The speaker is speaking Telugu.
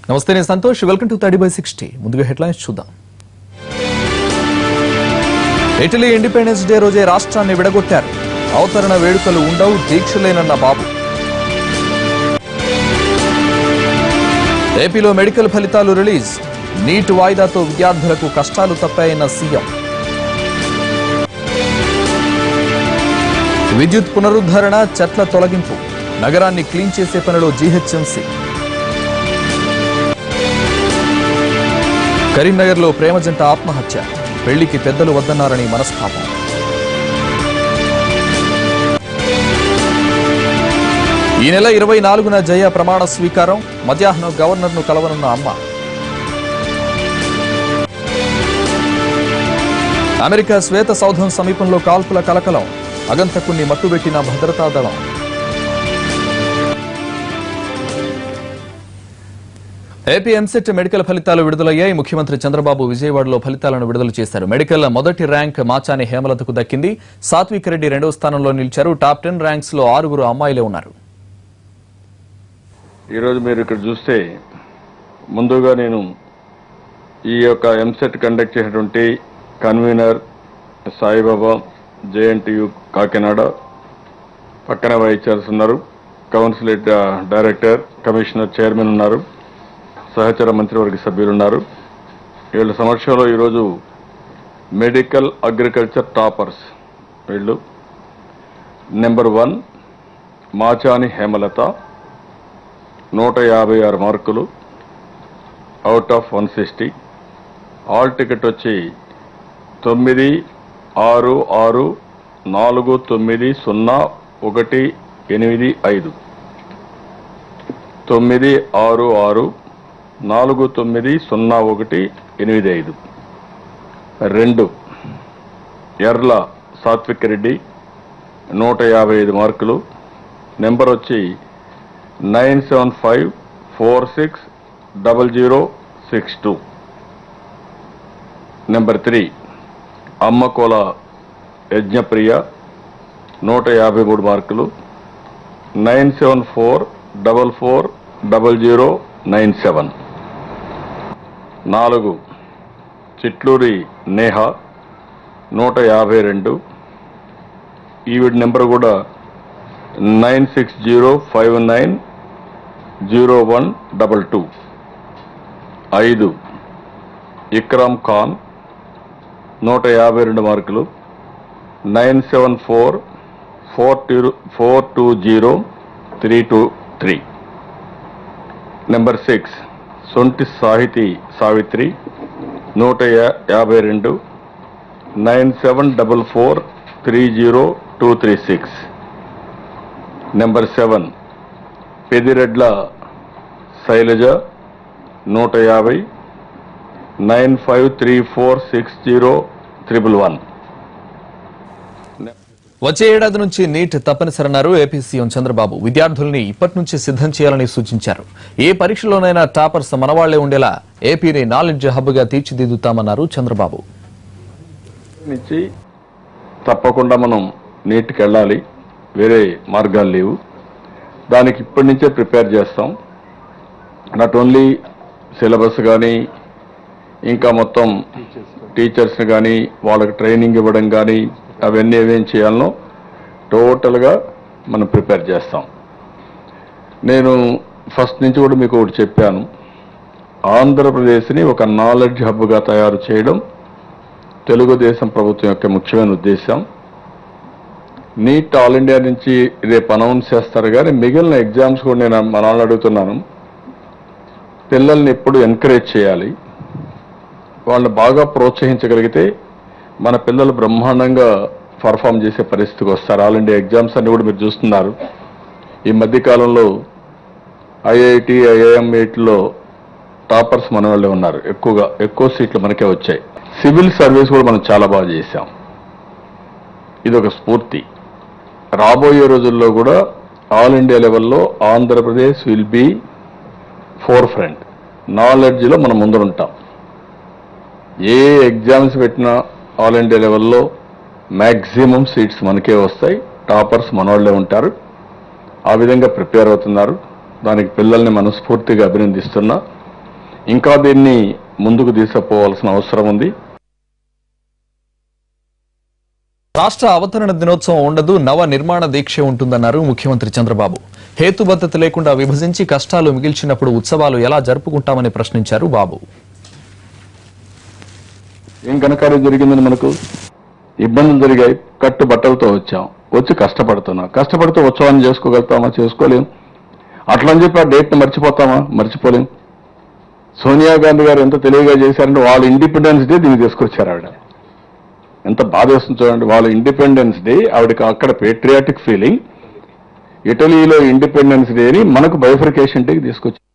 నమస్తే నేను Santosh welcome to thirty by sixty ముందుగా హెడ్లైన్స్ చూద్దాం ఇటలీ ఇండిపెండెన్స్ డే రోజే రాష్ట్రాన్ని విడగొట్టారు అవతరణ వేడుకలు ఉండవు దీక్షలేనన్న బాబు ఏపీలో మెడికల్ ఫలితాలు రిలీజ్ నీట్ వాయిదాతో విద్యార్థులకు కష్టాలు తప్పాయన్న సీఎం విద్యుత్ పునరుద్ధరణ చెట్ల తొలగింపు నగరాన్ని క్లీన్ చేసే పనిలో జీహెచ్ఎంసీ కరీంనగర్లో ప్రేమ జంట ఆత్మహత్య పెళ్లికి పెద్దలు వద్దన్నారని మనస్తాపం ఈ నెల ఇరవై నాలుగున జయ ప్రమాణ స్వీకారం మధ్యాహ్నం గవర్నర్ను కలవనున్న అమ్మ అమెరికా శ్వేత సౌధం సమీపంలో కాల్పుల కలకలం అగంతకుణ్ణి మట్టుబెట్టిన భద్రతా దళం ఏపీ ఎంసెట్ మెడికల్ ఫలితాలు విడుదలయ్యాయి ముఖ్యమంత్రి చంద్రబాబు విజయవాడలో ఫలితాలను విడుదల చేశారు మెడికల్ మొదటి ర్యాంక్ మాచాని హేమలతకు దక్కింది సాత్విక్ రెడ్డి రెండవ స్థానంలో నిలిచారు టాప్ టెన్ ర్యాంక్స్ లో ఆరుగురు అమ్మాయిలే ఉన్నారు ఈరోజు మీరు ఇక్కడ చూస్తే ముందుగా నేను ఈ యొక్క ఎంసెట్ కండక్ట్ చేసినటువంటి కన్వీనర్ సాయిబాబా జేఎన్టీయు కాకినాడ పక్కన వైస్ ఛాన్స్ ఉన్నారు కౌన్సిలేట్ డైరెక్టర్ కమిషనర్ చైర్మన్ ఉన్నారు సహచర మంత్రివర్గ సభ్యులు ఉన్నారు వీళ్ళ సమక్షంలో ఈరోజు మెడికల్ అగ్రికల్చర్ టాపర్స్ వీళ్ళు నెంబర్ వన్ మాచాని హేమలత నూట యాభై ఆరు మార్కులు out of one sixty hall ticket వచ్చి తొమ్మిది ఆరు ఆరు నాలుగు తొమ్మిది సున్నా ఒకటి ఎనిమిది ఐదు తొమ్మిది ఆరు ఆరు నాలుగు తొమ్మిది సున్నా ఒకటి ఎనిమిది ఐదు రెండు ఎర్ల సాత్విక్ రెడ్డి నూట యాభై ఐదు మార్కులు నెంబర్ వచ్చి nine seven five four six double zero six two number three Ammakola Yagnapriya నూట యాభై మూడు మార్కులు nine seven four double four double zero nine seven నాలుగు చిట్లూరి నేహ నూట యాభై రెండు ఈవిడ నెంబర్ కూడా nine six zero five nine zero one double two ఐదు ఇక్రామ్ ఖాన్ నూట యాభై రెండు మార్కులు nine seven four four two four two zero three two three number six Sonti సాహితీ సావిత్రి నూట యా- యాభై రెండు nine seven double four three zero two three six number seven Pedireddla Shailaja నూట యాభై nine five three four six zero triple one వచ్చే ఏడాది నుంచి నీట్ తప్పనిసరన్నారు ఏపీ సీఎం చంద్రబాబు విద్యార్థుల్ని ఇప్పటి నుంచి సిద్ధం చేయాలని సూచించారు ఏ పరీక్షలోనైనా టాపర్స్ మనవాళ్లే ఉండేలా ఏపీని నాలెడ్జ్ హబ్ గా తీర్చిదిద్దుతామన్నారు చంద్రబాబు నుంచి తప్పకుండా మనం నీట్కి వెళ్ళాలి వేరే మార్గాలు లేవు దానికి ఇప్పటి నుంచే ప్రిపేర్ చేస్తాం నాట్ ఓన్లీ సిలబస్ కానీ ఇంకా మొత్తం టీచర్స్ని కానీ వాళ్ళకి ట్రైనింగ్ ఇవ్వడం కానీ అవన్నీ ఏమేం చేయాలనో టోటల్గా మనం ప్రిపేర్ చేస్తాం నేను ఫస్ట్ నుంచి కూడా మీకు ఒకటి చెప్పాను ఆంధ్రప్రదేశ్ని ఒక నాలెడ్జ్ హబ్గా తయారు చేయడం తెలుగుదేశం ప్రభుత్వం యొక్క ముఖ్యమైన ఉద్దేశం నీట్ ఆల్ ఇండియా నుంచి రేపు అనౌన్స్ చేస్తారు కానీ మిగిలిన ఎగ్జామ్స్ కూడా నేను మన వాళ్ళని అడుగుతున్నాను పిల్లల్ని ఎప్పుడు ఎంకరేజ్ చేయాలి వాళ్ళని బాగా ప్రోత్సహించగలిగితే మన పిల్లలు బ్రహ్మాండంగా పర్ఫామ్ చేసే పరిస్థితికి వస్తారు ఆల్ ఇండియా ఎగ్జామ్స్ అన్ని కూడా మీరు చూస్తున్నారు ఈ మధ్య కాలంలో ఐఐటి ఐఐఎం వీటిలో టాపర్స్ మన వాళ్ళే ఉన్నారు ఎక్కువగా ఎక్కువ సీట్లు మనకే వచ్చాయి సివిల్ సర్వీస్ కూడా మనం చాలా బాగా చేశాం ఇది ఒక స్ఫూర్తి రాబోయే రోజుల్లో కూడా ఆల్ ఇండియా లెవెల్లో Andhra Pradesh will be forefront నాలెడ్జ్లో మనం ముందరుంటాం ఏ ఎగ్జామ్స్ పెట్టినా ఆల్ ఇండియా లెవెల్లో మ్యాక్సిమం సీట్స్ మనకే వస్తాయి టాపర్స్ మనోళ్ళే ఉంటారు ఆ విధంగా ప్రిపేర్ అవుతున్నారు దానికి పిల్లల్ని మనస్ఫూర్తిగా అభినందిస్తున్నా ఇంకా దీన్ని ముందుకు తీసుకుపోవాల్సిన అవసరం ఉంది రాష్ట్ర అవతరణ దినోత్సవం ఉండదు నవ నిర్మాణ దీక్ష ఉంటుందన్నారు ముఖ్యమంత్రి చంద్రబాబు హేతుబద్ధత లేకుండా విభజించి కష్టాలు మిగిల్చినప్పుడు ఉత్సవాలు ఎలా జరుపుకుంటామని ప్రశ్నించారు బాబు ఏం ఘనకార్యం జరిగిందని మనకు ఇబ్బందులు జరిగాయి కట్టు బట్టలతో వచ్చాం వచ్చి కష్టపడుతున్నాం కష్టపడుతూ ఉత్సవాన్ని చేసుకోగలుగుతామా చేసుకోలేం అట్లా అని చెప్పి ఆ డేట్ని మర్చిపోతామా మర్చిపోలేం సోనియా గాంధీ గారు ఎంత తెలివిగా చేశారంటే వాళ్ళ ఇండిపెండెన్స్ డే దీన్ని తీసుకొచ్చారు ఆవిడ ఎంత బాధ వేస్తుంది చూడండి వాళ్ళ ఇండిపెండెన్స్ డే ఆవిడకి అక్కడ పేట్రియాటిక్ ఫీలింగ్ ఇటలీలో ఇండిపెండెన్స్ డేని మనకు బైఫర్కేషన్ డేకి తీసుకొచ్చారు